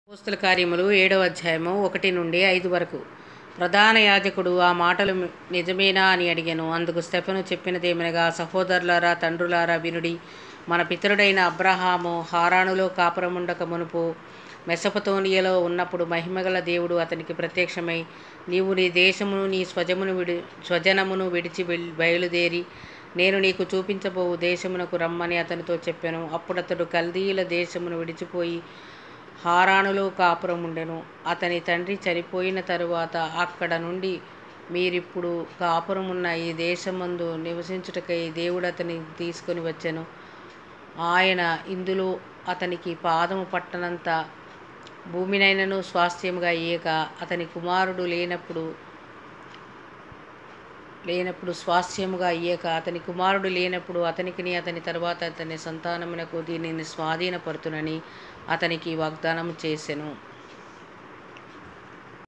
అపోస్తల కార్యములు ఏడవ అధ్యాయము ఒకటి నుండి ఐదు వరకు ప్రధాన యాజకుడు ఆ మాటలు నిజమేనా అని అడిగాను అందుకు స్టెఫను చెప్పినదేమనగా సహోదరులారా తండ్రులారా వినుడి మన పితరుడైన అబ్రహాము హారానులో కాపురముండక మునుపు మెసపతోనియలో ఉన్నప్పుడు మహిమగల దేవుడు అతనికి ప్రత్యక్షమై నీవు నీ దేశమును నీ స్వజమును విడి స్వజనమును విడిచి వెల్- బయలుదేరి నేను నీకు చూపించబోవు దేశమునకు రమ్మని అతనితో చెప్పాను అప్పుడు అతడు కల్దీయుల దేశమును విడిచిపోయి హారానులో కాపురం ఉండెను అతని తండ్రి చనిపోయిన తరువాత అక్కడ నుండి మీరిప్పుడు కాపురమున్న ఈ దేశమందు నివసించుటకై దేవుడు అతని తీసుకొని వచ్చెను ఆయన ఇందులో అతనికి పాదము పట్టనంత భూమినైనను స్వాస్థ్యముగా ఇయ్యక అతని కుమారుడు లేనప్పుడు లేనప్పుడు స్వాస్థ్యముగా ఇయ్యక అతని కుమారుడు లేనప్పుడు అతనికిని అతని తరువాత అతని సంతానమునకు దీనిని స్వాధీనపరుతునని అతనికి వాగ్దానం చేసెను